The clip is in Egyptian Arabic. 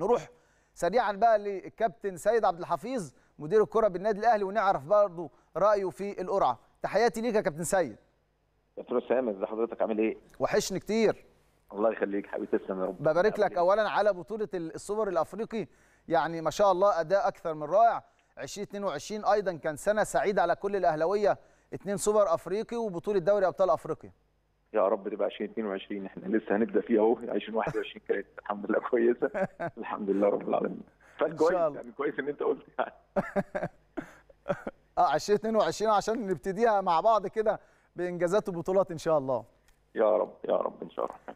نروح سريعا بقى للكابتن سيد عبد الحفيظ مدير الكره بالنادي الاهلي ونعرف برضه رايه في القرعه تحياتي ليك يا كابتن سيد دكتور اسامه ازي حضرتك عامل ايه؟ وحشني كتير الله يخليك حبيبي تسلم يا رب ببارك لك عامل إيه؟ اولا على بطوله السوبر الافريقي يعني ما شاء الله اداء اكثر من رائع 2022 ايضا كان سنه سعيده على كل الاهلاويه اثنين سوبر افريقي وبطوله دوري ابطال افريقيا يا رب تبقى 2022 احنا لسه هنبدا فيه اهو 2021 كانت الحمد لله كويسه الحمد لله رب العالمين إن فكويس شاء الله. يعني كويس ان انت قلت يعني اه 2022 عشان نبتديها مع بعض كده بانجازات وبطولات ان شاء الله يا رب يا رب ان شاء الله